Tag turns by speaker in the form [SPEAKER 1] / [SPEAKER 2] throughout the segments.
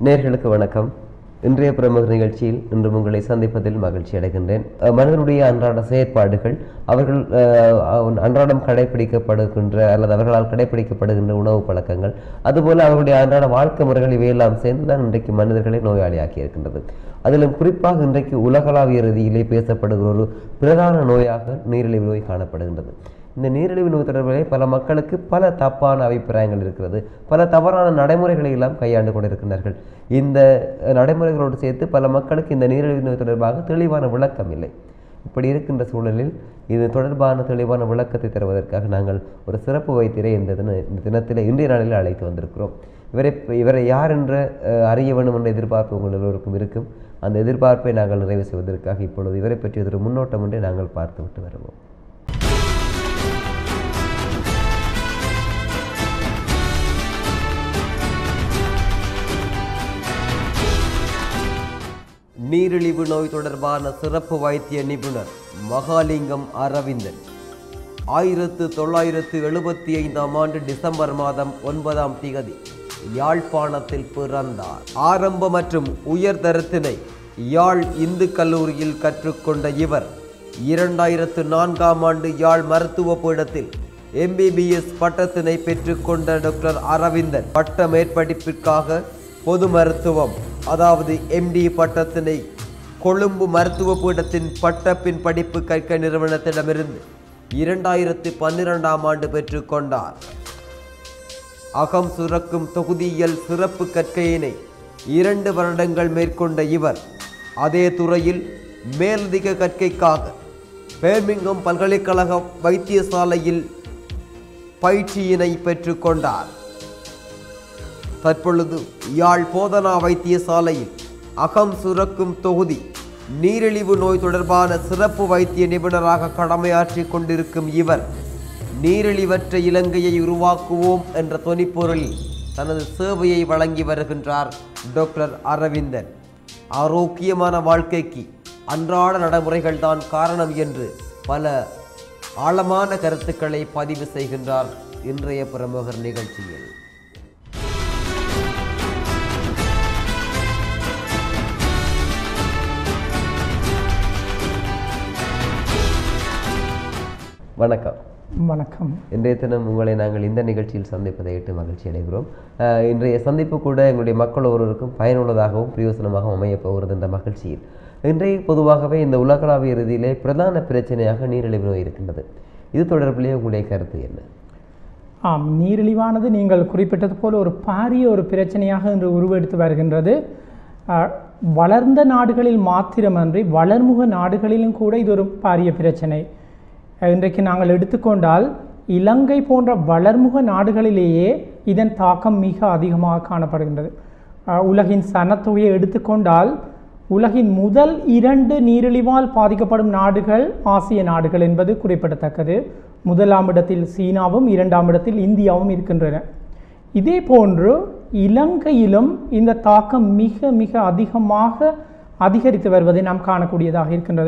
[SPEAKER 1] நேர்களுக்கு வணக்கம் இன்றைய பிரமுக நிகழ்ச்சியில் இன்று உங்களை சந்திப்பதில் மகிழ்ச்சி அடைகின்றேன் அஹ் மனிதனுடைய அன்றாட செயற்பாடுகள் அவர்கள் அஹ், அவன் அன்றாடம் கடைபிடிக்கப்படுகின்ற அல்லது அவர்களால் கடைபிடிக்கப்படுகின்ற உணவு பழக்கங்கள் அதுபோல அவர்களுடைய அன்றாட வாழ்க்கை முறைகள் இவையெல்லாம் சேர்ந்து தான் இன்றைக்கு மனிதர்களை நோயாளியாக்கி இருக்கின்றது அதிலும் குறிப்பாக இன்றைக்கு உலகளாவிய ரீதியிலே பேசப்படுகிற ஒரு பிரதான நோயாக நீரிழிவு நோய் காணப்படுகின்றது இந்த நீரிழிவு நோய் தொடர்பிலே பல மக்களுக்கு பல தப்பான அபிப்பிராயங்கள் இருக்கிறது பல தவறான நடைமுறைகளை எல்லாம் கையாண்டு கொண்டிருக்கின்றார்கள் இந்த அஹ், நடைமுறைகளோடு சேர்த்து பல மக்களுக்கு இந்த நீரிழிவு நோய் தொடர்பாக தெளிவான விளக்கம் இல்லை இப்படி இருக்கின்ற சூழலில் இது தொடர்பான தெளிவான விளக்கத்தை தருவதற்காக நாங்கள் ஒரு சிறப்பு வைத்தியரை இந்த தின இந்த தினத்தில் இன்றைய நாளில் அழைத்து வந்திருக்கிறோம் இவரை இவரை யார் என்ற அஹ், அறிய வேண்டும் என்ற எதிர்பார்ப்பு உங்கள் எல்லோருக்கும் இருக்கும் அந்த எதிர்பார்ப்பை நாங்கள் நிறைவு செய்வதற்காக இப்பொழுது இவரை பற்றிய ஒரு முன்னோட்டம் ஒன்றை நாங்கள் பார்த்துவிட்டு வருவோம் நீரிழிவு நோய் தொடர்பான சிறப்பு வைத்திய நிபுணர் மகாலிங்கம் அரவிந்தன் ஆயிரத்து தொள்ளாயிரத்து எழுபத்தி ஐந்தாம் ஆண்டு டிசம்பர் மாதம் ஒன்பதாம் திகதி யாழ்ப்பாணத்தில் பிறந்தார் ஆரம்ப மற்றும் உயர்தரத்தினை யாழ் இந்து கல்லூரியில் கற்றுக்கொண்ட இவர் இரண்டாயிரத்து நான்காம் ஆண்டு யாழ் மருத்துவ பீடத்தில் எம்பிபிஎஸ் பட்டத்தினை பெற்றுக்கொண்ட டாக்டர் அரவிந்தன் பட்ட மேற்படிப்பிற்காக பொது மருத்துவம் அதாவது எம்டி பட்டத்தினை கொழும்பு மருத்துவ பீடத்தின் பட்டப்பின் படிப்பு கற்க நிறுவனத்திடமிருந்து இரண்டாயிரத்து பன்னிரெண்டாம் ஆண்டு பெற்றுக்கொண்டார் அகம் சுரக்கும் தொகுதியியல் சிறப்பு கற்கையினை இரண்டு வருடங்கள் மேற்கொண்ட இவர் அதே துறையில் மேலதிக கற்கைக்காக பேர்மிங்கம் பல்கலைக்கழக வைத்தியசாலையில் பயிற்சியினை பெற்றுக்கொண்டார் தற்பொழுது யாழ் போதனா வைத்தியசாலையில் அகம் சுரக்கும் தொகுதி நீரிழிவு நோய் தொடர்பான சிறப்பு வைத்திய நிபுணராக கடமையாற்றிக் கொண்டிருக்கும் இவர் நீரிழிவற்ற இலங்கையை உருவாக்குவோம் என்ற தொனிப்பொருளில் தனது சேவையை வழங்கி வருகின்றார் டாக்டர் அரவிந்தன் ஆரோக்கியமான வாழ்க்கைக்கு அன்றாட நடைமுறைகள் தான் காரணம் என்று பல ஆழமான கருத்துக்களை பதிவு செய்கின்றார் இன்றைய பிரமுகர் நிகழ்ச்சியில் வணக்கம்
[SPEAKER 2] வணக்கம்
[SPEAKER 1] இன்றைய தினம் உங்களை நாங்கள் இந்த நிகழ்ச்சியில் சந்திப்பதை இட்டு மகிழ்ச்சி அடைகிறோம் அஹ், இன்றைய சந்திப்பு கூட எங்களுடைய மக்கள் ஒருவருக்கும் பயனுள்ளதாகவும் பிரயோசனமாகவும் அமையப் போகிறது என்ற மகிழ்ச்சியில் இன்றைய பொதுவாகவே இந்த உலகளாவிய ரீதியிலே பிரதான பிரச்சனையாக நீரிழிவு நோய் இருக்கின்றது இது தொடர்பிலே உங்களுடைய கருத்து என்ன
[SPEAKER 2] ஆம் நீரிழிவானது நீங்கள் குறிப்பிட்டது போல ஒரு பாரிய ஒரு பிரச்சனையாக இன்று உருவெடுத்து வருகின்றது ஆ, வளர்ந்த நாடுகளில் மாத்திரமன்றி வளர்முக நாடுகளிலும் கூட இது ஒரு பாரிய பிரச்சனை அஹ், இன்றைக்கு நாங்கள் எடுத்துக்கொண்டால் இலங்கை போன்ற வளர்முக நாடுகளிலேயே இதன் தாக்கம் மிக அதிகமாக காணப்படுகின்றது ஆ, உலகின் சனத்தொகையை எடுத்துக்கொண்டால் உலகின் முதல் இரண்டு நீரிழிவால் பாதிக்கப்படும் நாடுகள் ஆசிய நாடுகள் என்பது குறிப்பிடத்தக்கது முதலாம் இடத்தில் சீனாவும் இரண்டாம் இடத்தில் இந்தியாவும் இருக்கின்றன இதே போன்று இலங்கையிலும் இந்த தாக்கம் மிக மிக அதிகமாக அதிகரித்து வருவதை நாம் காணக்கூடியதாக இருக்கின்றது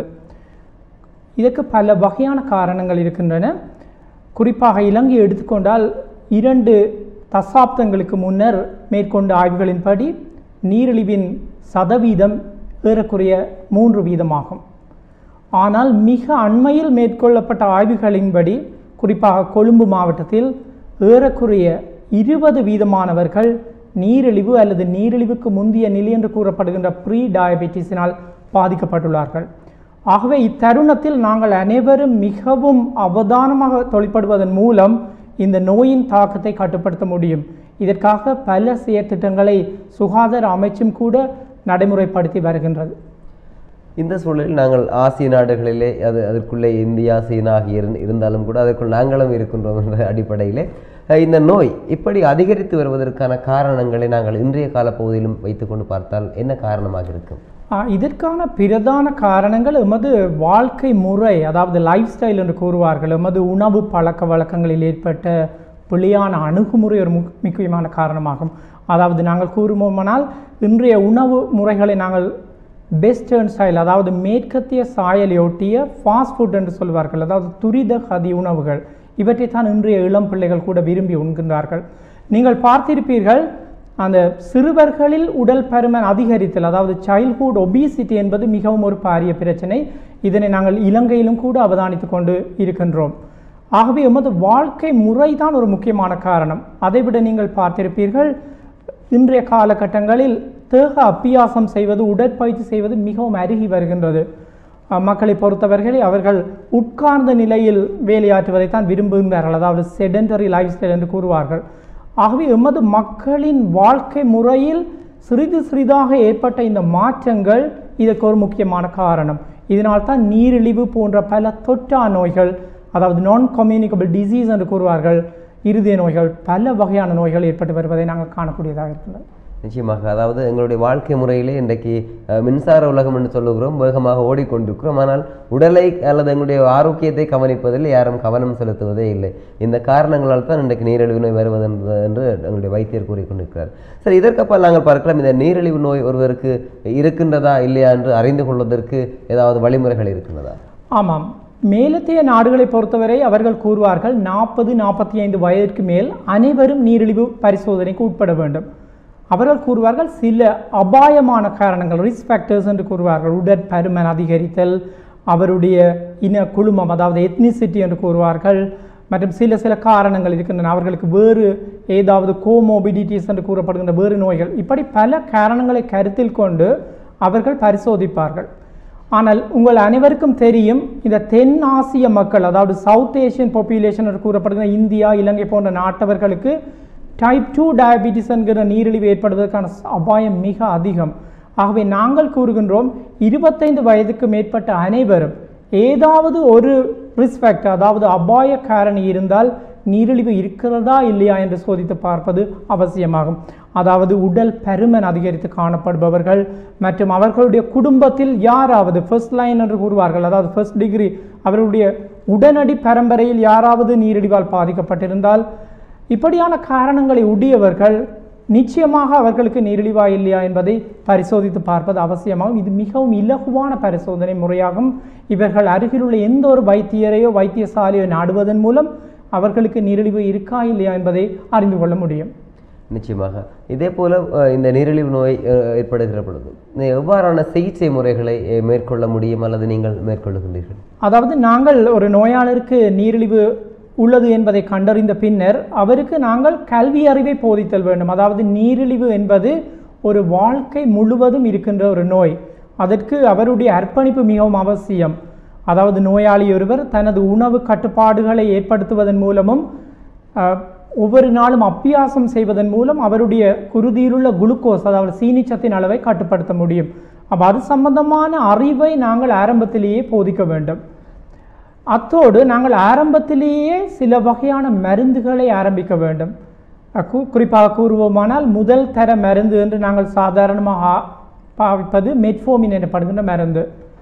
[SPEAKER 2] இதற்கு பல வகையான காரணங்கள் இருக்கின்றன குறிப்பாக இலங்கை எடுத்துக்கொண்டால் இரண்டு தசாப்தங்களுக்கு முன்னர் மேற்கொண்ட ஆய்வுகளின்படி நீரிழிவின் சதவீதம் ஏறக்குறைய மூன்று வீதமாகும் ஆனால் மிக அண்மையில் மேற்கொள்ளப்பட்ட ஆய்வுகளின்படி குறிப்பாக கொழும்பு மாவட்டத்தில் ஏறக்குறைய இருபது வீதமானவர்கள் நீரிழிவு அல்லது நீரிழிவுக்கு முந்திய நிலை என்று கூறப்படுகின்ற ப்ரீ டயபெட்டிஸினால் பாதிக்கப்பட்டுள்ளார்கள் ஆகவே இத்தருணத்தில் நாங்கள் அனைவரும் மிகவும் அவதானமாக தொழிற்படுவதன் மூலம் இந்த நோயின் தாக்கத்தை கட்டுப்படுத்த முடியும் இதற்காக பல செயற்திட்டங்களை சுகாதார அமைச்சும் கூட நடைமுறைப்படுத்தி வருகின்றது
[SPEAKER 1] இந்த சூழலில் நாங்கள் ஆசிய நாடுகளிலே அது அதற்குள்ளே இந்தியா சீனா ஆகிய இரு- இருந்தாலும் கூட அதற்குள் நாங்களும் இருக்கின்றோம் என்ற அடிப்படையிலே அஹ், இந்த நோய் இப்படி அதிகரித்து வருவதற்கான காரணங்களை நாங்கள் இன்றைய காலப்பகுதியிலும் வைத்துக்கொண்டு பார்த்தால் என்ன காரணமாக இருக்கும்
[SPEAKER 2] ஆ, இதற்கான பிரதான காரணங்கள் எமது வாழ்க்கை முறை அதாவது லைஃப் ஸ்டைல் என்று கூறுவார்கள் எமது உணவு பழக்க வழக்கங்களில் ஏற்பட்ட பிழையான அணுகுமுறை ஒரு முக்- முக்கியமான காரணமாகும் அதாவது நாங்கள் கூறுவோமானால் இன்றைய உணவு முறைகளை நாங்கள் வெஸ்டர்ன் ஸ்டைல் அதாவது மேற்கத்திய சாயலையொட்டிய ஃபாஸ்ட் ஃபுட் என்று சொல்வார்கள் அதாவது துரித கதி உணவுகள் இவற்றை தான் இன்றைய இளம் பிள்ளைகள் கூட விரும்பி உண்கின்றார்கள் நீங்கள் பார்த்திருப்பீர்கள் அந்த சிறுவர்களில் உடல் பருமன் அதிகரித்தல் அதாவது சைல்ட்ஹுட் ஒபிசிட்டி என்பது மிகவும் ஒரு பாரிய பிரச்சனை இதனை நாங்கள் இலங்கையிலும் கூட அவதானித்து கொண்டு இருக்கின்றோம் ஆகவே எமது வாழ்க்கை முறைதான் ஒரு முக்கியமான காரணம் அதைவிட நீங்கள் பார்த்திருப்பீர்கள் இன்றைய காலகட்டங்களில் தேக அப்பியாசம் செய்வது உடற்பயிற்சி செய்வது மிகவும் அருகி வருகின்றது அஹ் மக்களை பொறுத்தவர்களை அவர்கள் உட்கார்ந்த நிலையில் வேலையாற்றுவதைத்தான் விரும்புகின்றார்கள் அதாவது செடென்டரி லைஃப் ஸ்டைல் என்று கூறுவார்கள் ஆகவே எமது மக்களின் வாழ்க்கை முறையில் சிறிது சிறிதாக ஏற்பட்ட இந்த மாற்றங்கள் இதற்கு ஒரு முக்கியமான காரணம் இதனால் தான் நீரிழிவு போன்ற பல தொற்றா நோய்கள் அதாவது நான் கம்யூனிகபிள் டிசீஸ் என்று கூறுவார்கள் இருதய நோய்கள் பல வகையான நோய்கள் ஏற்பட்டு வருவதை நாங்கள் காணக்கூடியதாக இருக்கின்றது
[SPEAKER 1] நிச்சயமாக அதாவது எங்களுடைய வாழ்க்கை முறையிலே இன்றைக்கு அஹ், மின்சார உலகம் என்று சொல்லுகிறோம் வேகமாக ஓடிக்கொண்டிருக்கிறோம் ஆனால் உடலை அல்லது எங்களுடைய ஆரோக்கியத்தை கவனிப்பதில் யாரும் கவனம் செலுத்துவதே இல்லை இந்த காரணங்களால் தான் இன்றைக்கு நீரிழிவு நோய் வருவது என்பது என்று எங்களுடைய வைத்தியர் கூறிக்கொண்டிருக்கிறார் சரி இதற்கப்பால் நாங்கள் பார்க்கலாம் இந்த நீரிழிவு நோய் ஒருவருக்கு இருக்கின்றதா இல்லையா என்று அறிந்து கொள்வதற்கு ஏதாவது வழிமுறைகள் இருக்கின்றதா
[SPEAKER 2] ஆமாம் மேலத்தைய நாடுகளை பொறுத்தவரை அவர்கள் கூறுவார்கள் நாற்பது நாற்பத்தி ஐந்து வயதிற்கு மேல் அனைவரும் நீரிழிவு பரிசோதனைக்கு உட்பட வேண்டும் அவர்கள் கூறுவார்கள் சில அபாயமான காரணங்கள் ரிஸ்க் ஃபேக்டர்ஸ் என்று கூறுவார்கள் உடற்பருமன் அதிகரித்தல் அவருடைய இன குழுமம் அதாவது எத்னிசிட்டி என்று கூறுவார்கள் மற்றும் சில சில காரணங்கள் இருக்கின்றன அவர்களுக்கு வேறு ஏதாவது கோமோபிடிட்டிஸ் என்று கூறப்படுகின்ற வேறு நோய்கள் இப்படி பல காரணங்களை கருத்தில் கொண்டு அவர்கள் பரிசோதிப்பார்கள் ஆனால் உங்கள் அனைவருக்கும் தெரியும் இந்த தென் ஆசிய மக்கள் அதாவது சவுத் ஏஷியன் பாப்புலேஷன் என்று கூறப்படுகிற இந்தியா இலங்கை போன்ற நாட்டவர்களுக்கு டைப் டூ டயபிட்டிஸ் என்கிற நீரிழிவு ஏற்படுவதற்கான ச- அபாயம் மிக அதிகம் ஆகவே நாங்கள் கூறுகின்றோம் இருபத்தைந்து வயதுக்கு மேற்பட்ட அனைவரும் ஏதாவது ஒரு ரிஸ்க் ஃபேக்டர் அதாவது அபாய காரணி இருந்தால் நீரிழிவு இருக்கிறதா இல்லையா என்று சோதித்து பார்ப்பது அவசியமாகும் அதாவது உடல் பருமன் அதிகரித்து காணப்படுபவர்கள் மற்றும் அவர்களுடைய குடும்பத்தில் யாராவது ஃபர்ஸ்ட் லைன் என்று கூறுவார்கள் அதாவது ஃபர்ஸ்ட் டிகிரி அவர்களுடைய உடனடி பரம்பரையில் யாராவது நீரிழிவால் பாதிக்கப்பட்டிருந்தால் இப்படியான காரணங்களை உடையவர்கள் நிச்சயமாக அவர்களுக்கு நீரிழிவா இல்லையா என்பதை பரிசோதித்து பார்ப்பது அவசியமாகும் இது மிகவும் இலகுவான பரிசோதனை முறையாகும் இவர்கள் அருகிலுள்ள எந்த ஒரு வைத்தியரையோ வைத்தியசாலையோ நாடுவதன் மூலம் அவர்களுக்கு நீரிழிவு இருக்கா இல்லையா என்பதை அறிந்து கொள்ள முடியும்
[SPEAKER 1] நிச்சயமாக இதே போல அஹ், இந்த நீரிழிவு நோய் அஹ், ஏற்படுகிற பொழுது இந்த எவ்வாறான சிகிச்சை முறைகளை அஹ், மேற்கொள்ள முடியும் அல்லது நீங்கள் மேற்கொள்ளுகின்றீர்கள்
[SPEAKER 2] அதாவது நாங்கள் ஒரு நோயாளருக்கு நீரிழிவு உள்ளது என்பதை கண்டறிந்த பின்னர் அவருக்கு நாங்கள் கல்வி அறிவை போதித்தல் வேண்டும் அதாவது நீரிழிவு என்பது ஒரு வாழ்க்கை முழுவதும் இருக்கின்ற ஒரு நோய் அதற்கு அவருடைய அர்ப்பணிப்பு மிகவும் அவசியம் அதாவது நோயாளி ஒருவர் தனது உணவு கட்டுப்பாடுகளை ஏற்படுத்துவதன் மூலமும் அஹ், ஒவ்வொரு நாளும் அபியாசம் செய்வதன் மூலம் அவருடைய குருதியிலுள்ள குளுக்கோஸ் அதாவது சீனிச்சத்தின் அளவை கட்டுப்படுத்த முடியும் அப்போ அது சம்பந்தமான அறிவை நாங்கள் ஆரம்பத்திலேயே போதிக்க வேண்டும் அத்தோடு நாங்கள் ஆரம்பத்திலேயே சில வகையான மருந்துகளை ஆரம்பிக்க வேண்டும் அஹ் கு- குறிப்பாக கூறுவோமானால் முதல் தர மருந்து என்று நாங்கள் சாதாரணமாக ஆ- பாவிப்பது மெட்ஃபோமின் எனப்படுகின்ற மருந்து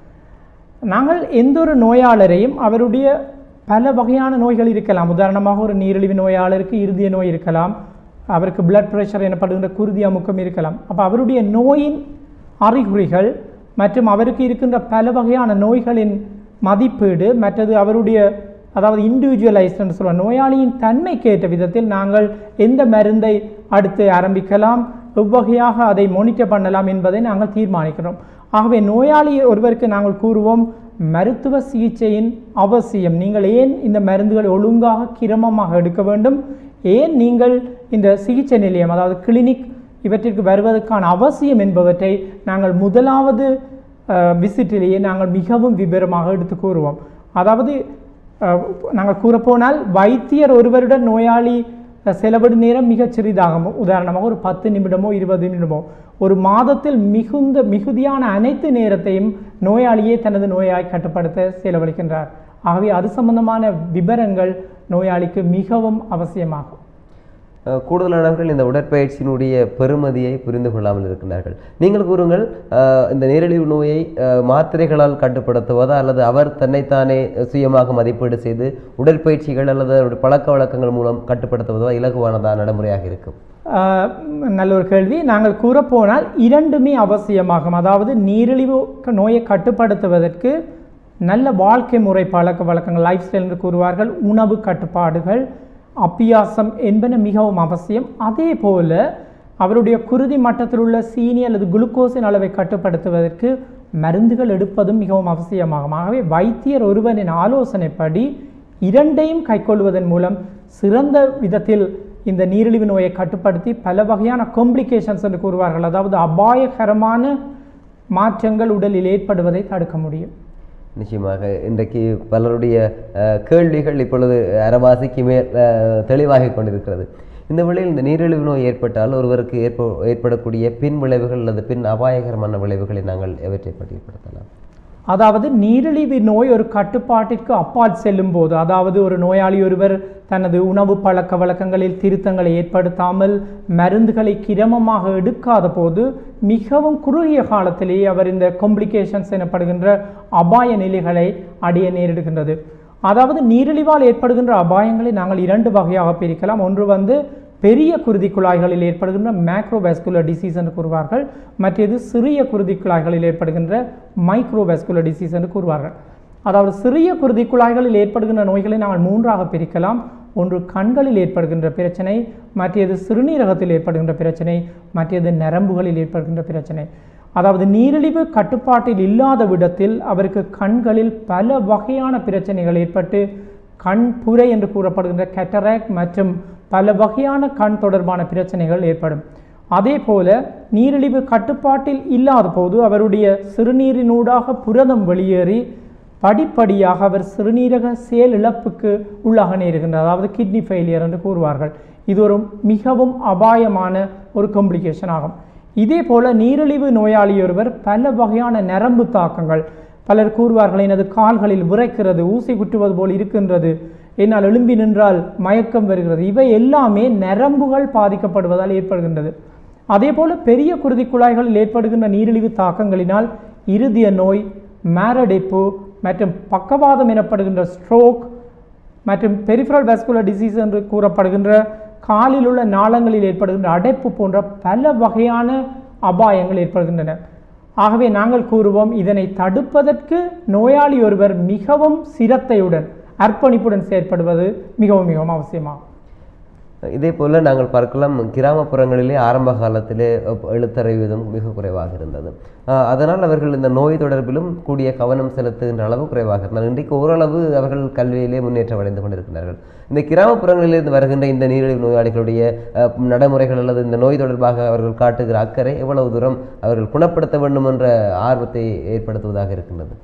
[SPEAKER 2] நாங்கள் எந்த ஒரு நோயாளரையும் அவருடைய பல வகையான நோய்கள் இருக்கலாம் உதாரணமாக ஒரு நீரிழிவு நோயாளருக்கு இருதய நோய் இருக்கலாம் அவருக்கு பிளட் பிரஷர் எனப்படுகின்ற குருதி அமுக்கம் இருக்கலாம் அப்போ அவருடைய நோயின் அறிகுறிகள் மற்றும் அவருக்கு இருக்கின்ற பல வகையான நோய்களின் மதிப்பீடு மற்றது அவருடைய அதாவது இண்டிவிஜுவலைஸ்ட் என்று சொல்லுவோம் நோயாளியின் தன்மைக்கேற்ற விதத்தில் நாங்கள் எந்த மருந்தை அடுத்து ஆரம்பிக்கலாம் எவ்வகையாக அதை மோனிட்டர் பண்ணலாம் என்பதை நாங்கள் தீர்மானிக்கிறோம் ஆகவே நோயாளி ஒருவருக்கு நாங்கள் கூறுவோம் மருத்துவ சிகிச்சையின் அவசியம் நீங்கள் ஏன் இந்த மருந்துகளை ஒழுங்காக கிரமமாக எடுக்க வேண்டும் ஏன் நீங்கள் இந்த சிகிச்சை நிலையம் அதாவது கிளினிக் இவற்றிற்கு வருவதற்கான அவசியம் என்பவற்றை நாங்கள் முதலாவது விசிட்டிலேயே நாங்கள் மிகவும் விவரமாக எடுத்து கூறுவோம் அதாவது அஹ், நாங்கள் கூறப்போனால் வைத்தியர் ஒருவருடன் நோயாளி அஹ், செலவிடும் நேரம் மிகச் சிறிதாகும் உதாரணமாக ஒரு பத்து நிமிடமோ இருபது நிமிடமோ ஒரு மாதத்தில் மிகுந்த மிகுதியான அனைத்து நேரத்தையும் நோயாளியே தனது நோயாய் கட்டுப்படுத்த செலவழிக்கின்றார் ஆகவே அது சம்பந்தமான விவரங்கள் நோயாளிக்கு மிகவும் அவசியமாகும்
[SPEAKER 1] அஹ், கூடுதலானவர்கள் இந்த உடற்பயிற்சியினுடைய பெருமதியை புரிந்து கொள்ளாமல் இருக்கின்றார்கள் நீங்கள் கூறுங்கள் அஹ், இந்த நீரிழிவு நோயை அஹ், மாத்திரைகளால் கட்டுப்படுத்துவதா அல்லது அவர் தன்னைத்தானே சுயமாக மதிப்பீடு செய்து உடற்பயிற்சிகள் அல்லது அவருடைய பழக்க வழக்கங்கள் மூலம் கட்டுப்படுத்துவதா இலகுவானதா நடைமுறையாக இருக்கும்
[SPEAKER 2] ஆஹ் நல்ல ஒரு கேள்வி நாங்கள் கூறப்போனால் இரண்டுமே அவசியமாகும் அதாவது நீரிழிவு க- நோயை கட்டுப்படுத்துவதற்கு நல்ல வாழ்க்கை முறை பழக்க வழக்கங்கள் லைஃப் ஸ்டைல் என்று கூறுவார்கள் உணவு கட்டுப்பாடுகள் அப்பியாசம் என்பன மிகவும் அவசியம் அதே போல அவருடைய குருதி மட்டத்தில் உள்ள சீனி அல்லது குளுக்கோஸின் அளவை கட்டுப்படுத்துவதற்கு மருந்துகள் எடுப்பதும் மிகவும் அவசியமாகும் ஆகவே வைத்தியர் ஒருவரின் ஆலோசனைப்படி இரண்டையும் கைக்கொள்வதன் மூலம் சிறந்த விதத்தில் இந்த நீரிழிவு நோயை கட்டுப்படுத்தி பல வகையான காம்ப்ளிகேஷன்ஸ் என்று கூறுவார்கள் அதாவது அபாயகரமான மாற்றங்கள் உடலில் ஏற்படுவதை தடுக்க முடியும்
[SPEAKER 1] நிச்சயமாக இன்றைக்கு பலருடைய அஹ், கேள்விகள் இப்பொழுது அரவாசிக்கு மேல் அஹ், தெளிவாகிக் கொண்டிருக்கிறது இந்த வேளையில் இந்த நீரிழிவு நோய் ஏற்பட்டால் ஒருவருக்கு ஏற்ப ஏற்படக்கூடிய பின் விளைவுகள் அல்லது பின் அபாயகரமான விளைவுகளை நாங்கள் எவற்றை பட்டியல்படுத்தலாம்
[SPEAKER 2] அதாவது நீரிழிவு நோய் ஒரு கட்டுப்பாட்டிற்கு அப்பால் செல்லும் போது அதாவது ஒரு நோயாளி ஒருவர் தனது உணவு பழக்க வழக்கங்களில் திருத்தங்களை ஏற்படுத்தாமல் மருந்துகளை கிரமமாக எடுக்காத போது மிகவும் குறுகிய காலத்திலேயே அவர் இந்த காம்ப்ளிகேஷன்ஸ் எனப்படுகின்ற அபாய நிலைகளை அடைய நேரிடுகின்றது அதாவது நீரிழிவால் ஏற்படுகின்ற அபாயங்களை நாங்கள் இரண்டு வகையாக பிரிக்கலாம் ஒன்று வந்து பெரிய குருதி குழாய்களில் ஏற்படுகின்ற மேக்ரோவாஸ்குலர் டிசீஸ் என்று கூறுவார்கள் மற்றது சிறிய குருதி குழாய்களில் ஏற்படுகின்ற மைக்ரோவாஸ்குலர் டிசீஸ் என்று கூறுவார்கள் அதாவது சிறிய குருதி குழாய்களில் ஏற்படுகின்ற நோய்களை நாங்கள் மூன்றாக பிரிக்கலாம் ஒன்று கண்களில் ஏற்படுகின்ற பிரச்சனை மற்றது சிறுநீரகத்தில் ஏற்படுகின்ற பிரச்சனை மற்றது நரம்புகளில் ஏற்படுகின்ற பிரச்சனை அதாவது நீரிழிவு கட்டுப்பாட்டில் இல்லாத விடத்தில் அவருக்கு கண்களில் பல வகையான பிரச்சனைகள் ஏற்பட்டு கண் புரை என்று கூறப்படுகின்ற கேட்டராக்ட் மற்றும் பல வகையான கண் தொடர்பான பிரச்சனைகள் ஏற்படும் அதே போல நீரிழிவு கட்டுப்பாட்டில் இல்லாத போது அவருடைய சிறுநீரினூடாக புரதம் வெளியேறி படிப்படியாக அவர் சிறுநீரக செயல் இழப்புக்கு உள்ளாக நேருகின்றார் அதாவது கிட்னி ஃபெயிலியர் என்று கூறுவார்கள் இது ஒரு மிகவும் அபாயமான ஒரு காம்ப்ளிகேஷன் ஆகும் இதே போல நீரிழிவு நோயாளி ஒருவர் பல வகையான நரம்பு தாக்கங்கள் பலர் கூறுவார்கள் எனது கால்களில் விரைக்கிறது ஊசி குட்டுவது போல் இருக்கின்றது என்னால் எழும்பி நின்றால் மயக்கம் வருகிறது இவை எல்லாமே நரம்புகள் பாதிக்கப்படுவதால் ஏற்படுகின்றது அதே போல பெரிய குருதி குழாய்களில் ஏற்படுகின்ற நீரிழிவு தாக்கங்களினால் இருதய நோய் மாரடைப்பு மற்றும் பக்கவாதம் எனப்படுகின்ற ஸ்ட்ரோக் மற்றும் பெரிஃபரல் வாஸ்குலர் டிசீஸ் என்று கூறப்படுகின்ற காலில் உள்ள நாளங்களில் ஏற்படுகின்ற அடைப்பு போன்ற பல வகையான அபாயங்கள் ஏற்படுகின்றன ஆகவே நாங்கள் கூறுவோம் இதனை தடுப்பதற்கு நோயாளி ஒருவர் மிகவும் சிரத்தையுடன் அர்ப்பணிப்புடன் செயற்படுவது மிகவும் மிகவும் அவசியமாகும்
[SPEAKER 1] இதே போல நாங்கள் பார்க்கலாம் கிராமப்புறங்களிலே ஆரம்ப காலத்திலே அஹ், எழுத்தறிவு விதம் மிக குறைவாக இருந்தது அஹ், அதனால் அவர்கள் இந்த நோய் தொடர்பிலும் கூடிய கவனம் செலுத்துகின்ற அளவு குறைவாக இருந்தால் இன்றைக்கு ஓரளவு அவர்கள் கல்வியிலே முன்னேற்றம் அடைந்து கொண்டிருக்கிறார்கள் இந்த கிராமப்புறங்களிலிருந்து வருகின்ற இந்த நீரிழிவு நோயாளிகளுடைய அஹ், நடைமுறைகள் அல்லது இந்த நோய் தொடர்பாக அவர்கள் காட்டுகிற அக்கறை எவ்வளவு தூரம் அவர்கள் குணப்படுத்த வேண்டும் என்ற ஆர்வத்தை ஏற்படுத்துவதாக இருக்கின்றது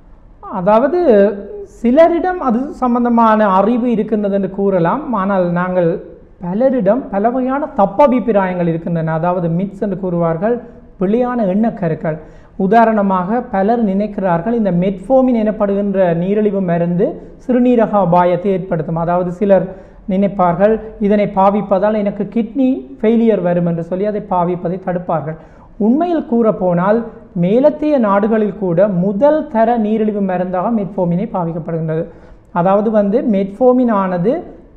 [SPEAKER 2] அதாவது சிலரிடம் அது சம்பந்தமான அறிவு இருக்கின்றது என்று கூறலாம் ஆனால் நாங்கள் பலரிடம் பல வகையான தப்பபிப்பிராயங்கள் இருக்கின்றன அதாவது மித்ஸ் என்று கூறுவார்கள் பிழையான எண்ணக்கருக்கள் உதாரணமாக பலர் நினைக்கிறார்கள் இந்த மெட்ஃபோமின் எனப்படுகின்ற நீரிழிவு மருந்து சிறுநீரக அபாயத்தை ஏற்படுத்தும் அதாவது சிலர் நினைப்பார்கள் இதனை பாவிப்பதால் எனக்கு கிட்னி ஃபெயிலியர் வரும் என்று சொல்லி அதை பாவிப்பதை தடுப்பார்கள் உண்மையில் கூறப்போனால் மேலத்திய நாடுகளில் கூட முதல் தர நீரிழிவு மருந்தாக மெட்ஃபோமினை பாவிக்கப்படுகின்றது அதாவது வந்து மெட்ஃபோமின் ஆனது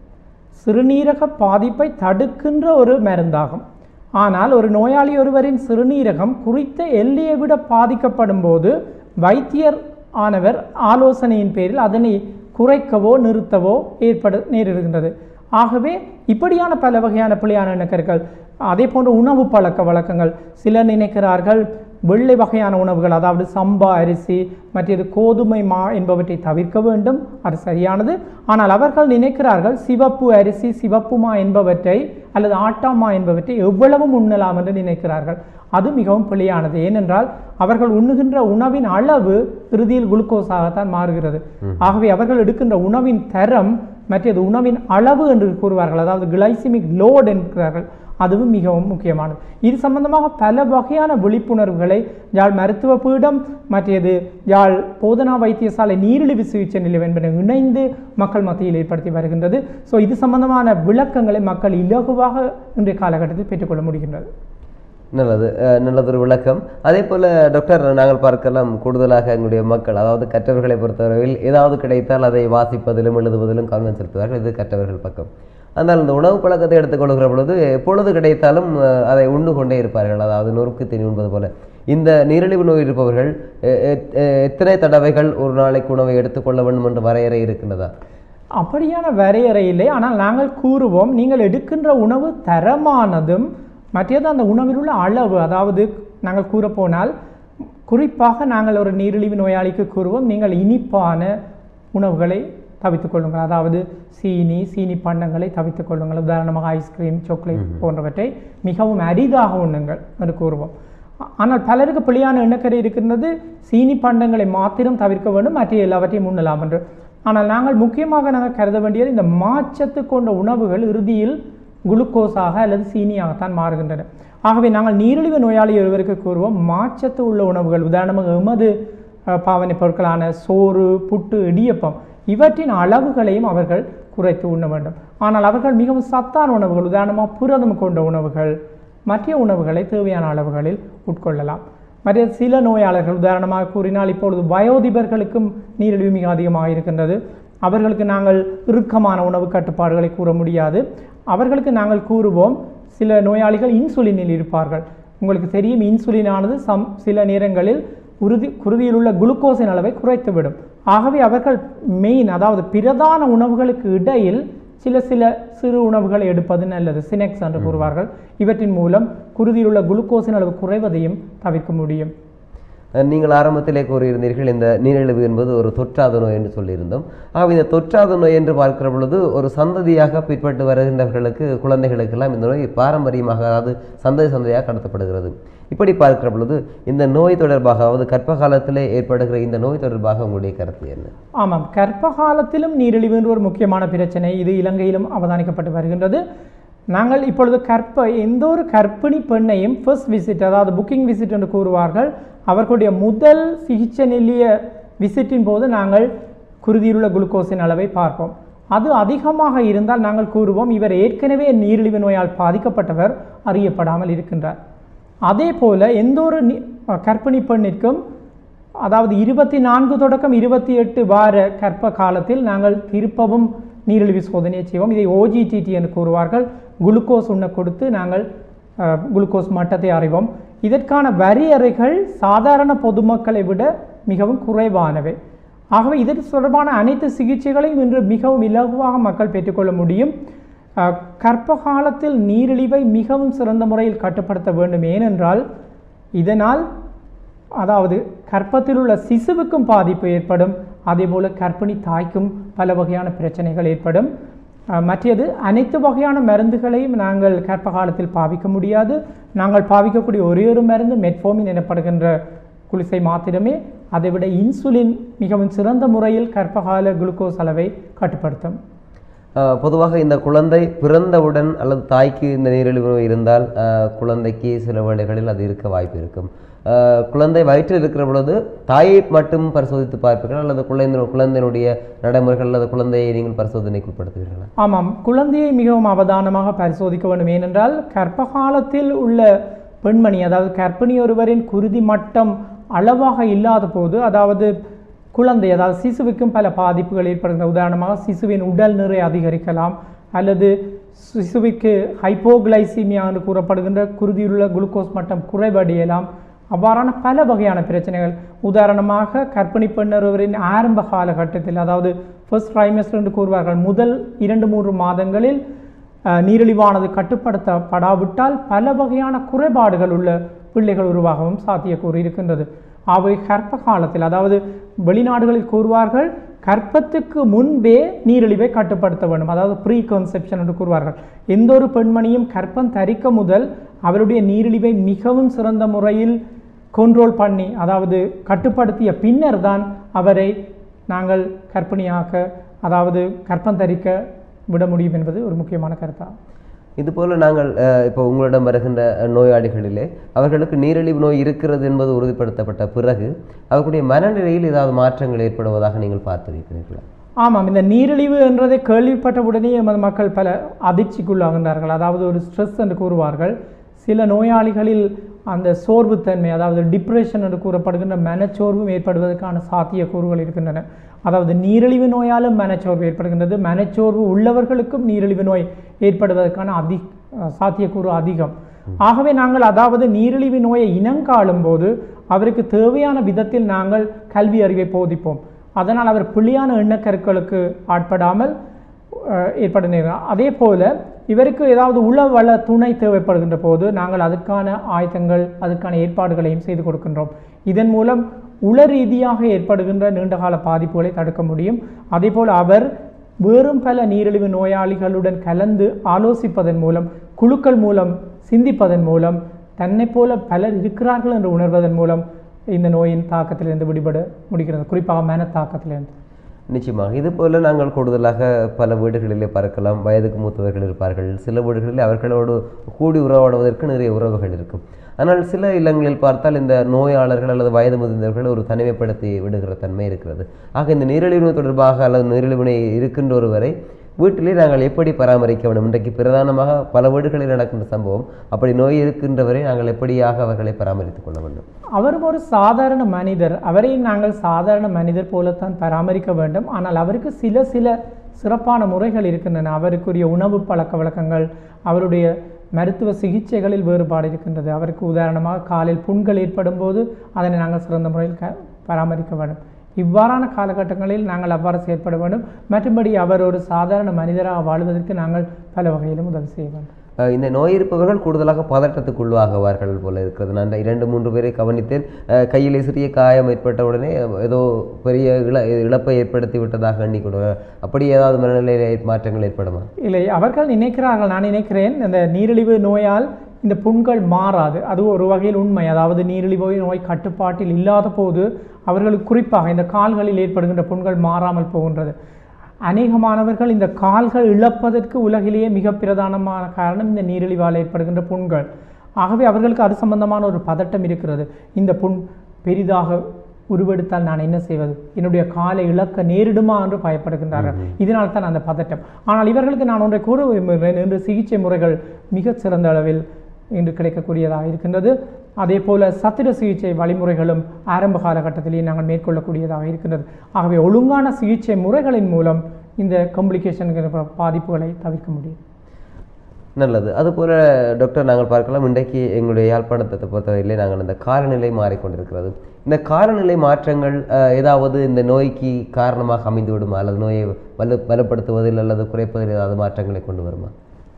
[SPEAKER 2] சிறுநீரக பாதிப்பை தடுக்கின்ற ஒரு மருந்தாகும் ஆனால் ஒரு நோயாளி ஒருவரின் சிறுநீரகம் குறித்த எல்லையை விட பாதிக்கப்படும் போது வைத்தியர் ஆனவர் ஆலோசனையின் பேரில் அதனை குறைக்கவோ நிறுத்தவோ ஏற்பட நேரிடுகின்றது ஆகவே இப்படியான பல வகையான பிழையான எண்ணக்கருக்கள் அதே போன்ற உணவு பழக்க வழக்கங்கள் சிலர் நினைக்கிறார்கள் வெள்ளை வகையான உணவுகள் அதாவது சம்பா அரிசி மற்றது கோதுமை மா என்பவற்றை தவிர்க்க வேண்டும் அது சரியானது ஆனால் அவர்கள் நினைக்கிறார்கள் சிவப்பு அரிசி சிவப்பு மா என்பவற்றை அல்லது ஆட்டாமா என்பவற்றை எவ்வளவும் உண்ணலாம் என்று நினைக்கிறார்கள் அது மிகவும் பிழையானது ஏனென்றால் அவர்கள் உண்ணுகின்ற உணவின் அளவு இறுதியில் குளுக்கோஸாகத்தான் மாறுகிறது ஆகவே அவர்கள் எடுக்கின்ற உணவின் தரம் மற்றது உணவின் அளவு என்று கூறுவார்கள் அதாவது கிளைசிமிக் லோட் என்கிறார்கள் அதுவும் மிகவும் முக்கியமானது இது சம்பந்தமாக பல வகையான விழிப்புணர்வுகளை யாழ் மருத்துவ பீடம் மற்றது யாழ் போதனா வைத்தியசாலை நீரிழிவு சிகிச்சை நிலையம் என்பன இணைந்து மக்கள் மத்தியில் ஏற்படுத்தி வருகின்றது ஸோ இது சம்பந்தமான விளக்கங்களை மக்கள் இலகுவாக இன்றைய காலகட்டத்தில் பெற்றுக்கொள்ள முடிகின்றது
[SPEAKER 1] நல்லது அஹ், நல்லதொரு விளக்கம் அதே போல் டாக்டர் நாங்கள் பார்க்கலாம் கூடுதலாக எங்களுடைய மக்கள் அதாவது கற்றவர்களை பொறுத்தவரையில் ஏதாவது கிடைத்தால் அதை வாசிப்பதிலும் எழுதுவதிலும் கவனம் செலுத்துவார்கள் இது கற்றவர்கள் பக்கம் ஆனால் இந்த உணவு பழக்கத்தை எடுத்துக்கொள்கிற பொழுது எப்பொழுது கிடைத்தாலும் அஹ், அதை உண்டு கொண்டே இருப்பார்கள் அதாவது நொறுக்கு தீனி உண்பது போல இந்த நீரிழிவு நோய் இருப்பவர்கள் எ- எ- எ- எத்தனை தடவைகள் ஒரு நாளைக்கு உணவை எடுத்துக்கொள்ள வேண்டும் என்ற வரையறை இருக்கின்றதா
[SPEAKER 2] அப்படியான வரையறை இல்லை ஆனால் நாங்கள் கூறுவோம் நீங்கள் எடுக்கின்ற உணவு தரமானதும் மற்றது அந்த உணவில் உள்ள அளவு அதாவது நாங்கள் கூறப்போனால் குறிப்பாக நாங்கள் ஒரு நீரிழிவு நோயாளிக்கு கூறுவோம் நீங்கள் இனிப்பான உணவுகளை தவித்துக் கொள்ளுங்கள் அதாவது சீனி சீனி பண்டங்களை தவித்துக் கொள்ளுங்கள் உதாரணமாக ஐஸ்கிரீம் சாக்லேட் போன்றவற்றை மிகவும் அரிதாக உண்ணுங்கள் என்று கூறுவோம் ஆ- ஆனால் பலருக்கு பிழையான எண்ணக்கரை இருக்கின்றது சீனி பண்டங்களை மாத்திரம் தவிர்க்க வேண்டும் மற்ற எல்லாவற்றையும் உண்ணலாம் என்று ஆனால் நாங்கள் முக்கியமாக நாங்கள் கருத வேண்டியது இந்த மாச்சத்து கொண்ட உணவுகள் இறுதியில் குளுக்கோஸாக அல்லது சீனியாகத்தான் மாறுகின்றன ஆகவே நாங்கள் நீரிழிவு நோயாளி ஒருவருக்கு கூறுவோம் மாச்சத்து உள்ள உணவுகள் உதாரணமாக எமது அஹ், பாவனை பொருட்களான சோறு புட்டு இடியப்பம் இவற்றின் அளவுகளையும் அவர்கள் குறைத்து உண்ண வேண்டும் ஆனால் அவர்கள் மிகவும் சத்தான உணவுகள் உதாரணமாக புரதம் கொண்ட உணவுகள் மற்ற உணவுகளை தேவையான அளவுகளில் உட்கொள்ளலாம் மற்ற சில நோயாளர்கள் உதாரணமாக கூறினால் இப்பொழுது வயோதிபர்களுக்கும் நீரிழிவு மிக அதிகமாக இருக்கின்றது அவர்களுக்கு நாங்கள் இறுக்கமான உணவு கட்டுப்பாடுகளை கூற முடியாது அவர்களுக்கு நாங்கள் கூறுவோம் சில நோயாளிகள் இன்சுலினில் இருப்பார்கள் உங்களுக்கு தெரியும் இன்சுலினானது சம் சில நேரங்களில் உறுதி குருதியில் உள்ள குளுக்கோஸின் அளவை குறைத்துவிடும் ஆகவே அவர்கள் மெயின் அதாவது பிரதான உணவுகளுக்கு இடையில் சில சில சிறு உணவுகளை எடுப்பது நல்லது சினெக்ஸ் என்று கூறுவார்கள் இவற்றின் மூலம் குருதியில் உள்ள குளுக்கோஸின் அளவு குறைவதையும் தவிர்க்க முடியும்
[SPEAKER 1] அஹ் நீங்கள் ஆரம்பத்திலே கூறியிருந்தீர்கள் இந்த நீரிழிவு என்பது ஒரு தொற்றாத நோய் என்று சொல்லியிருந்தோம் ஆகவே இந்த தொற்றாத நோய் என்று பார்க்கிற பொழுது ஒரு சந்ததியாக பிற்பட்டு வருகின்றவர்களுக்கு குழந்தைகளுக்கெல்லாம் இந்த நோய் பாரம்பரியமாக அதாவது சந்ததி சந்ததியாக கடத்தப்படுகிறது இப்படி பார்க்கிற பொழுது இந்த நோய் தொடர்பாக அதாவது கர்ப்ப காலத்திலே ஏற்படுகிற இந்த நோய் தொடர்பாக உங்களுடைய கருத்து என்ன
[SPEAKER 2] ஆமாம் கர்ப்ப காலத்திலும் நீரிழிவு என்ற ஒரு முக்கியமான பிரச்சனை இது இலங்கையிலும் அவதானிக்கப்பட்டு வருகின்றது நாங்கள் இப்பொழுது கற்ப எந்த ஒரு கர்ப்பிணி பெண்ணையும் ஃபர்ஸ்ட் விசிட் அதாவது புக்கிங் விசிட் என்று கூறுவார்கள் அவர்களுடைய முதல் சிகிச்சை நிலைய விசிட்டின் போது நாங்கள் குருதியிலுள்ள குளுக்கோஸின் அளவை பார்ப்போம் அது அதிகமாக இருந்தால் நாங்கள் கூறுவோம் இவர் ஏற்கனவே நீரிழிவு நோயால் பாதிக்கப்பட்டவர் அறியப்படாமல் இருக்கின்றார் அதே போல எந்த ஒரு நி- கர்ப்பிணி பெண்ணிற்கும் அதாவது இருபத்தி நான்கு தொடக்கம் இருபத்தி எட்டு வார கர்ப்ப காலத்தில் நாங்கள் திருப்பவும் நீரிழிவு சோதனையை செய்வோம் இதை ஓஜிடிடி என்று கூறுவார்கள் குளுக்கோஸ் உண்ண கொடுத்து நாங்கள் அஹ், குளுக்கோஸ் மட்டத்தை அறிவோம் இதற்கான வரையறைகள் சாதாரண பொதுமக்களை விட மிகவும் குறைவானவை ஆகவே இதற்கு தொடர்பான அனைத்து சிகிச்சைகளையும் இன்று மிகவும் இலகுவாக மக்கள் பெற்றுக்கொள்ள முடியும் அஹ், கர்ப்ப காலத்தில் நீரிழிவை மிகவும் சிறந்த முறையில் கட்டுப்படுத்த வேண்டும் ஏனென்றால் இதனால் அதாவது கர்ப்பத்தில் உள்ள சிசுவுக்கும் பாதிப்பு ஏற்படும் அதேபோல கர்ப்பிணி தாய்க்கும் பல வகையான பிரச்சனைகள் ஏற்படும் அஹ், மற்றது அனைத்து வகையான மருந்துகளையும் நாங்கள் கர்ப்ப காலத்தில் பாவிக்க முடியாது நாங்கள் பாவிக்கக்கூடிய ஒரே ஒரு மருந்து மெட்ஃபோமின் எனப்படுகின்ற குளிசை மாத்திரமே அதைவிட இன்சுலின் மிகவும் சிறந்த முறையில் கர்ப்பகால குளுக்கோஸ் அளவை கட்டுப்படுத்தும்
[SPEAKER 1] ஆஹ் பொதுவாக இந்த குழந்தை பிறந்தவுடன் அல்லது தாய்க்கு இந்த நீரிழிவு நோய் இருந்தால் ஆஹ் குழந்தைக்கு சில வேளைகளில் அது இருக்க வாய்ப்பு இருக்கும் ஆஹ் குழந்தை வயிற்றில் இருக்கிற பொழுது தாயை மட்டும் பரிசோதித்து பார்ப்பீர்கள் அல்லது குழந்தை குழந்தையினுடைய நடைமுறைகள் அல்லது குழந்தையை நீங்கள் பரிசோதனைக்கு உட்படுத்துவீர்களா
[SPEAKER 2] ஆமாம் குழந்தையை மிகவும் அவதானமாக பரிசோதிக்க வேண்டும் ஏனென்றால் கர்ப்ப காலத்தில் உள்ள பெண்மணி அதாவது கர்ப்பிணி ஒருவரின் குருதி மட்டம் அளவாக இல்லாத போது அதாவது குழந்தை அதாவது சிசுவுக்கும் பல பாதிப்புகள் ஏற்படுகின்றன உதாரணமாக சிசுவின் உடல் நிறை அதிகரிக்கலாம் அல்லது சிசுவுக்கு ஹைப்போகிளைசீமியா என்று கூறப்படுகின்ற குருதியுள்ள குளுக்கோஸ் மட்டம் குறைவடையலாம் அவ்வாறான பல வகையான பிரச்சனைகள் உதாரணமாக கர்ப்பிணி பெண் ஒருவரின் ஆரம்ப காலகட்டத்தில் அதாவது ஃபர்ஸ்ட் ட்ரைமஸ்டர் என்று கூறுவார்கள் முதல் இரண்டு மூன்று மாதங்களில் அஹ், நீரிழிவானது கட்டுப்படுத்தப்படாவிட்டால் பல வகையான குறைபாடுகள் உள்ள பிள்ளைகள் உருவாகவும் சாத்தியக்கூறு இருக்கின்றது அவை கர்ப்ப காலத்தில் அதாவது வெளிநாடுகளில் கூறுவார்கள் கர்ப்பத்துக்கு முன்பே நீரிழிவை கட்டுப்படுத்த வேண்டும் அதாவது ப்ரீ கன்செப்ஷன் என்று கூறுவார்கள் எந்த ஒரு பெண்மணியும் கர்ப்பம் தரிக்க முதல் அவருடைய நீரிழிவை மிகவும் சிறந்த முறையில் கண்ட்ரோல் பண்ணி அதாவது கட்டுப்படுத்திய பின்னர் தான் அவரை நாங்கள் கர்ப்பிணியாக்க அதாவது கர்ப்பம் தரிக்க விட முடியும் என்பது ஒரு முக்கியமான கருத்தாகும்
[SPEAKER 1] இதுபோல நாங்கள் அஹ், இப்போ உங்களிடம் வருகின்ற அஹ், நோயாளிகளிலே அவர்களுக்கு நீரிழிவு நோய் இருக்கிறது என்பது உறுதிப்படுத்தப்பட்ட பிறகு அவர்களுடைய மனநிலையில் ஏதாவது மாற்றங்கள் ஏற்படுவதாக நீங்கள் பார்த்திருக்கிறீர்களா
[SPEAKER 2] ஆமாம் இந்த நீரிழிவு என்றதை கேள்விப்பட்ட உடனே எமது மக்கள் பல அதிர்ச்சிக்குள்ளாகின்றார்கள் அதாவது ஒரு ஸ்ட்ரெஸ் என்று கூறுவார்கள் சில நோயாளிகளில் அந்த சோர்வுத்தன்மை அதாவது டிப்ரெஷன் என்று கூறப்படுகின்ற மனச்சோர்வும் ஏற்படுவதற்கான சாத்தியக்கூறுகள் இருக்கின்றன அதாவது நீரிழிவு நோயாலும் மனச்சோர்வு ஏற்படுகின்றது மனச்சோர்வு உள்ளவர்களுக்கும் நீரிழிவு நோய் ஏற்படுவதற்கான அதி சாத்தியக்கூறு அதிகம் ஆகவே நாங்கள் அதாவது நீரிழிவு நோயை இனங்காலும் போது அவருக்கு தேவையான விதத்தில் நாங்கள் கல்வி அறிவை போதிப்போம் அதனால் அவர் பிள்ளையான எண்ணக்கருக்களுக்கு ஆட்படாமல் அஹ், ஏற்பட நேரம் அதே போல இவருக்கு ஏதாவது உளவள துணை தேவைப்படுகின்ற போது நாங்கள் அதற்கான ஆயத்தங்கள் அதற்கான ஏற்பாடுகளையும் செய்து கொடுக்கின்றோம் இதன் மூலம் உள ரீதியாக ஏற்படுகின்ற நீண்டகால பாதிப்புகளை தடுக்க முடியும் அதேபோல் அவர் வேறும் பல நீரிழிவு நோயாளிகளுடன் கலந்து ஆலோசிப்பதன் மூலம் குழுக்கள் மூலம் சிந்திப்பதன் மூலம் தன்னைப் போல பலர் இருக்கிறார்கள் என்று உணர்வதன் மூலம் இந்த நோயின் தாக்கத்திலிருந்து விடுபட முடிகிறது குறிப்பாக மன தாக்கத்திலிருந்து
[SPEAKER 1] நிச்சயமாக இது போல நாங்கள் கூடுதலாக பல வீடுகளிலே பார்க்கலாம் வயதுக்கு மூத்தவர்கள் இருப்பார்கள் சில வீடுகளில் அவர்களோடு கூடி உறவாடுவதற்கு நிறைய உறவுகள் இருக்கும் ஆனால் சில இல்லங்களில் பார்த்தால் இந்த நோயாளர்கள் அல்லது வயது முதிர்ந்தவர்கள் ஒரு தனிமைப்படுத்தி விடுகிற தன்மை இருக்கிறது ஆக இந்த நீரிழிவு நோய் தொடர்பாக அல்லது நீரிழிவு நோய் இருக்கின்ற ஒருவரை வீட்டிலே நாங்கள் எப்படி பராமரிக்க வேண்டும் இன்றைக்கு பிரதானமாக பல வீடுகளில் நடக்கின்ற சம்பவம் அப்படி நோய் இருக்கின்றவரை நாங்கள் எப்படியாக அவர்களை பராமரித்துக் கொள்ள வேண்டும்
[SPEAKER 2] அவரும் ஒரு சாதாரண மனிதர் அவரையும் நாங்கள் சாதாரண மனிதர் போலத்தான் பராமரிக்க வேண்டும் ஆனால் அவருக்கு சில சில சிறப்பான முறைகள் இருக்கின்றன அவருக்குரிய உணவு பழக்க வழக்கங்கள் அவருடைய மருத்துவ சிகிச்சைகளில் வேறுபாடு இருக்கின்றது அவருக்கு உதாரணமாக காலில் புண்கள் ஏற்படும் போது அதனை நாங்கள் சிறந்த முறையில் க பராமரிக்க வேண்டும் இவ்வாறான காலகட்டங்களில் நாங்கள் அவ்வாறு செயற்பட வேண்டும் மற்றும்படி அவர் ஒரு சாதாரண மனிதராக வாழ்வதற்கு நாங்கள் பல வகையிலும் உதவி செய்ய வேண்டும்
[SPEAKER 1] அஹ் இந்த நோய் இருப்பவர்கள் கூடுதலாக பதட்டத்துக்குள்ளாகுவார்கள் போல இருக்கிறது நான் இரண்டு மூன்று பேரை கவனித்தேன் அஹ் கையிலே சிறிய காயம் ஏற்பட்ட உடனே ஏதோ பெரிய இழ இழப்பை ஏற்படுத்தி விட்டதாக எண்ணிக்கொள்வார் அப்படி ஏதாவது மனநிலை மாற்றங்கள் ஏற்படுமா
[SPEAKER 2] இல்லை அவர்கள் நினைக்கிறார்கள் நான் நினைக்கிறேன் இந்த நீரிழிவு நோயால் இந்த புண்கள் மாறாது அது ஒரு வகையில் உண்மை அதாவது நீரிழிவு நோய் கட்டுப்பாட்டில் இல்லாத போது அவர்களுக்கு குறிப்பாக இந்த கால்களில் ஏற்படுகின்ற புண்கள் மாறாமல் போகின்றது அநேகமானவர்கள் இந்த கால்கள் இழப்பதற்கு உலகிலேயே மிக பிரதானமான காரணம் இந்த நீரிழிவால் ஏற்படுகின்ற புண்கள் ஆகவே அவர்களுக்கு அது சம்பந்தமான ஒரு பதட்டம் இருக்கிறது இந்த புண் பெரிதாக உருவெடுத்தால் நான் என்ன செய்வது என்னுடைய காலை இழக்க நேரிடுமா என்று பயப்படுகின்றார்கள் இதனால் தான் அந்த பதட்டம் ஆனால் இவர்களுக்கு நான் ஒன்றை கூற விரும்புகிறேன் இன்று சிகிச்சை முறைகள் மிகச் சிறந்த அளவில் இன்று கிடைக்கக்கூடியதாக இருக்கின்றது அதே போல சத்திர சிகிச்சை வழிமுறைகளும் ஆரம்ப காலகட்டத்திலேயே நாங்கள் மேற்கொள்ளக்கூடியதாக இருக்கின்றது ஆகவே ஒழுங்கான சிகிச்சை முறைகளின் மூலம் இந்த காம்ப்ளிகேஷன் பாதிப்புகளை தவிர்க்க முடியும்
[SPEAKER 1] நல்லது அதுபோல டாக்டர் நாங்கள் பார்க்கலாம் இன்றைக்கு எங்களுடைய யாழ்ப்பாணத்தை பொறுத்தவரையிலே நாங்கள் இந்த காலநிலை மாறிக்கொண்டிருக்கிறது இந்த காலநிலை மாற்றங்கள் அஹ், ஏதாவது இந்த நோய்க்கு காரணமாக அமைந்து விடுமா அல்லது நோயை வலு வலுப்படுத்துவதில் அல்லது குறைப்பதில் ஏதாவது மாற்றங்களை கொண்டு வருமா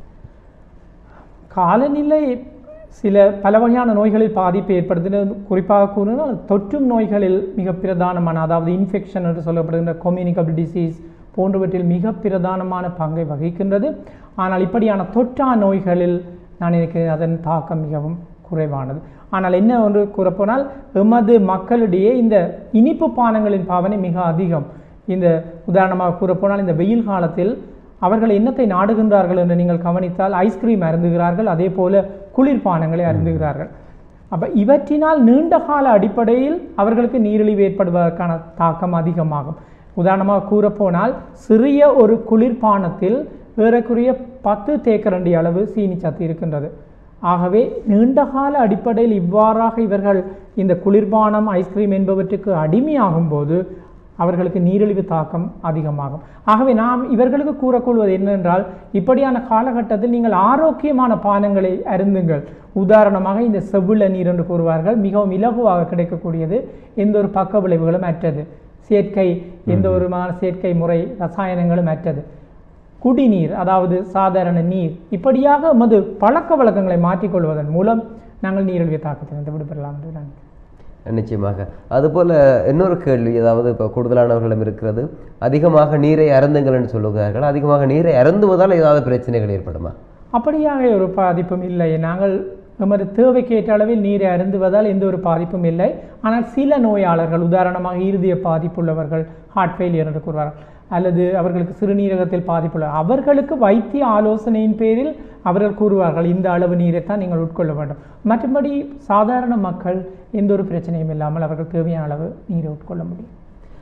[SPEAKER 2] காலநிலை சில பல வகையான நோய்களில் பாதிப்பை ஏற்படுத்துகிறது குறிப்பாக கூறினால் தொற்றும் நோய்களில் மிக பிரதானமான அதாவது இன்ஃபெக்ஷன் என்று சொல்லப்படுகின்ற கொம்யூனிகபிள் டிசீஸ் போன்றவற்றில் மிக பிரதானமான பங்கை வகிக்கின்றது ஆனால் இப்படியான தொற்றா நோய்களில் நான் நினைக்கிறேன் அதன் தாக்கம் மிகவும் குறைவானது ஆனால் என்ன ஒன்று கூறப்போனால் எமது மக்களிடையே இந்த இனிப்பு பானங்களின் பாவனை மிக அதிகம் இந்த உதாரணமாக கூறப்போனால் இந்த வெயில் காலத்தில் அவர்கள் என்னத்தை நாடுகின்றார்கள் என்று நீங்கள் கவனித்தால் ஐஸ்கிரீம் அருந்துகிறார்கள் அதே போல குளிர்பானங்களை அருந்துகிறார்கள் அப்ப இவற்றினால் நீண்ட கால அடிப்படையில் அவர்களுக்கு நீரிழிவு ஏற்படுவதற்கான தாக்கம் அதிகமாகும் உதாரணமாக கூறப்போனால் சிறிய ஒரு குளிர்பானத்தில் ஏறக்குறைய பத்து தேக்கரண்டி அளவு சீனி சத்து இருக்கின்றது ஆகவே நீண்டகால அடிப்படையில் இவ்வாறாக இவர்கள் இந்த குளிர்பானம் ஐஸ்கிரீம் என்பவற்றுக்கு அடிமையாகும் போது அவர்களுக்கு நீரிழிவு தாக்கம் அதிகமாகும் ஆகவே நாம் இவர்களுக்கு கூறக்கொள்வது என்னென்றால் இப்படியான காலகட்டத்தில் நீங்கள் ஆரோக்கியமான பானங்களை அருந்துங்கள் உதாரணமாக இந்த செவ்விள நீர் என்று கூறுவார்கள் மிகவும் இலகுவாக கிடைக்கக்கூடியது எந்த ஒரு பக்க விளைவுகளும் அற்றது செயற்கை எந்த ஒரு விதமான செயற்கை முறை ரசாயனங்களும் அற்றது குடிநீர் அதாவது சாதாரண நீர் இப்படியாக எமது பழக்க வழக்கங்களை மாற்றிக்கொள்வதன் மூலம் நாங்கள் நீரிழிவு தாக்கத்திலிருந்து விடுபெறலாம் என்று நான்
[SPEAKER 1] நிச்சயமாக அதுபோல் இன்னொரு கேள்வி அதாவது இப்போ கூடுதலானவர்களிடம் இருக்கிறது அதிகமாக நீரை அருந்துங்கள் என்று சொல்லுகிறார்கள் அதிகமாக நீரை அருந்துவதால் ஏதாவது பிரச்சனைகள் ஏற்படுமா
[SPEAKER 2] அப்படியாக ஒரு பாதிப்பும் இல்லை நாங்கள் எமது தேவைக்கு ஏற்ற அளவில் நீரை அருந்துவதால் எந்த ஒரு பாதிப்பும் இல்லை ஆனால் சில நோயாளர்கள் உதாரணமாக இருதய பாதிப்புள்ளவர்கள் ஹார்ட் ஃபெயிலியர் என்று கூறுவார்கள் அல்லது அவர்களுக்கு சிறுநீரகத்தில் பாதிப்புள்ள அவர்களுக்கு வைத்திய ஆலோசனையின் பேரில் அவர்கள் கூறுவார்கள் இந்த அளவு நீரைத்தான் நீங்கள் உட்கொள்ள வேண்டும் மற்றபடி சாதாரண மக்கள் எந்த ஒரு பிரச்சனையும் இல்லாமல் அவர்கள் தேவையான அளவு நீரை உட்கொள்ள முடியும்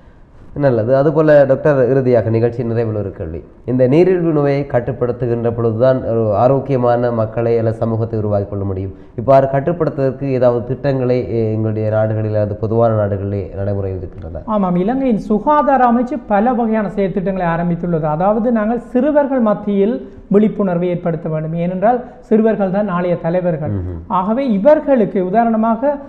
[SPEAKER 1] நல்லது அதுபோல் டாக்டர் இறுதியாக நிகழ்ச்சி நிறைவில் ஒரு கேள்வி இந்த நீரிழிவு நோயை கட்டுப்படுத்துகின்ற பொழுதுதான் ஒரு ஆரோக்கியமான மக்களை அல்லது சமூகத்தை உருவாக்கி கொள்ள முடியும் இவ்வாறு கட்டுப்படுத்துவதற்கு ஏதாவது திட்டங்களை எ, எங்களுடைய நாடுகளில் அல்லது பொதுவான நாடுகளிலே நடைமுறையில் இருக்கின்றன
[SPEAKER 2] ஆமாம் இலங்கையின் சுகாதார அமைச்சு பல வகையான செயற்திட்டங்களை ஆரம்பித்துள்ளது அதாவது நாங்கள் சிறுவர்கள் மத்தியில் விழிப்புணர்வை ஏற்படுத்த வேண்டும் ஏனென்றால் சிறுவர்கள் தான் நாளைய தலைவர்கள் ஆகவே இவர்களுக்கு உதாரணமாக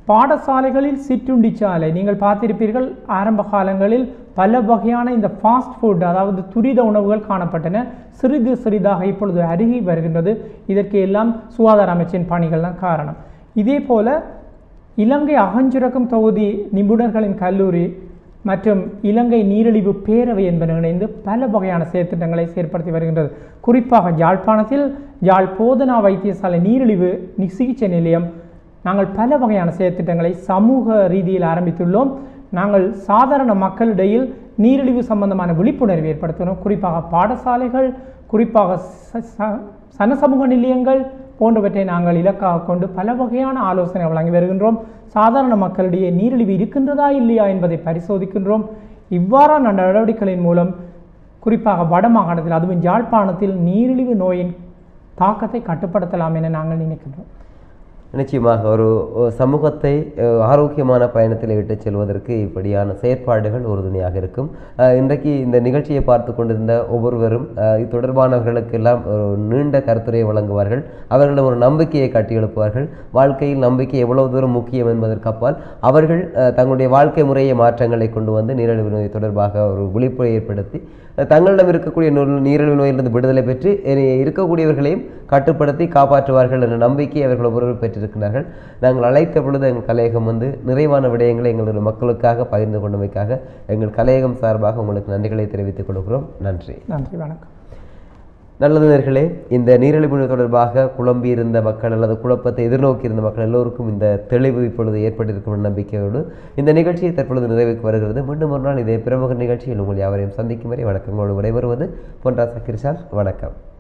[SPEAKER 2] பாடசாலைகளில் சிற்றுண்டி சாலை நீங்கள் பார்த்திருப்பீர்கள் ஆரம்ப காலங்களில் பல வகையான இந்த ஃபாஸ்ட் ஃபுட் அதாவது துரித உணவுகள் காணப்பட்டன சிறிது சிறிதாக இப்பொழுது அருகி வருகின்றது இதற்கு எல்லாம் சுகாதார அமைச்சின் பணிகள் தான் காரணம் இதே போல இலங்கை அகஞ்சுரக்கம் தொகுதி நிபுணர்களின் கல்லூரி மற்றும் இலங்கை நீரிழிவு பேரவை என்பன இணைந்து பல வகையான செயற்திட்டங்களை செயற்படுத்தி வருகின்றது குறிப்பாக யாழ்ப்பாணத்தில் யாழ் போதனா வைத்தியசாலை நீரிழிவு நி- சிகிச்சை நிலையம் நாங்கள் பல வகையான செயற்திட்டங்களை சமூக ரீதியில் ஆரம்பித்துள்ளோம் நாங்கள் சாதாரண மக்களிடையில் நீரிழிவு சம்பந்தமான விழிப்புணர்வு ஏற்படுத்தினோம் குறிப்பாக பாடசாலைகள் குறிப்பாக ச- ச- சனசமூக நிலையங்கள் போன்றவற்றை நாங்கள் இலக்காக கொண்டு பல வகையான ஆலோசனை வழங்கி வருகின்றோம் சாதாரண மக்களிடையே நீரிழிவு இருக்கின்றதா இல்லையா என்பதை பரிசோதிக்கின்றோம் இவ்வாறான நடவடிக்கைகளின் மூலம் குறிப்பாக வடமாகாணத்தில் அதுவும் யாழ்ப்பாணத்தில் நீரிழிவு நோயின் தாக்கத்தை கட்டுப்படுத்தலாம் என நாங்கள் நினைக்கின்றோம்
[SPEAKER 1] நிச்சயமாக ஒரு ஒரு சமூகத்தை அஹ், ஆரோக்கியமான பயணத்தில் இட்டுச் செல்வதற்கு இப்படியான செயற்பாடுகள் உறுதுணையாக இருக்கும் அஹ், இன்றைக்கு இந்த நிகழ்ச்சியை பார்த்து கொண்டிருந்த ஒவ்வொருவரும் அஹ், இது தொடர்பானவர்களுக்கெல்லாம் ஒரு நீண்ட கருத்துரையை வழங்குவார்கள் அவர்களிடம் ஒரு நம்பிக்கையை கட்டி எழுப்புவார்கள் வாழ்க்கையில் நம்பிக்கை எவ்வளவு தூரம் முக்கியம் என்பதற்கு அப்பால் அவர்கள் அஹ், தங்களுடைய வாழ்க்கை முறையை மாற்றங்களை கொண்டு வந்து நீரிழிவு நோய் தொடர்பாக ஒரு விழிப்பை ஏற்படுத்தி அஹ், தங்களிடம் இருக்கக்கூடிய நோய் நீரிழிவு நோயிலிருந்து விடுதலை பெற்று இனி இருக்கக்கூடியவர்களையும் கட்டுப்படுத்தி காப்பாற்றுவார்கள் என்ற நம்பிக்கை அவர்கள் ஒவ்வொருவர் பெற்றிருக்கிறார்கள் நாங்கள் அழைத்த பொழுது எங்கள் கலையகம் வந்து நிறைவான விடயங்களை எங்களுடைய மக்களுக்காக பகிர்ந்து கொண்டமைக்காக எங்கள் கலையகம் சார்பாக உங்களுக்கு நன்றிகளை தெரிவித்துக் கொள்கிறோம் நன்றி
[SPEAKER 2] நன்றி வணக்கம்
[SPEAKER 1] நல்லது நேர்களே இந்த நீரிழிவு நோய் தொடர்பாக குழம்பியிருந்த மக்கள் அல்லது குழப்பத்தை எதிர்நோக்கி இருந்த மக்கள் எல்லோருக்கும் இந்த தெளிவு இப்பொழுது ஏற்பட்டிருக்கும் என்ற நம்பிக்கையோடு இந்த நிகழ்ச்சியை தற்பொழுது நிறைவுக்கு வருகிறது மீண்டும் ஒரு நாள் இதே பிரமுக நிகழ்ச்சியில் உங்கள் யாவரையும் சந்திக்கும் வரை வணக்கங்களோடு விடைபெறுவது பொன்ராசா கிருஷால் வணக்கம்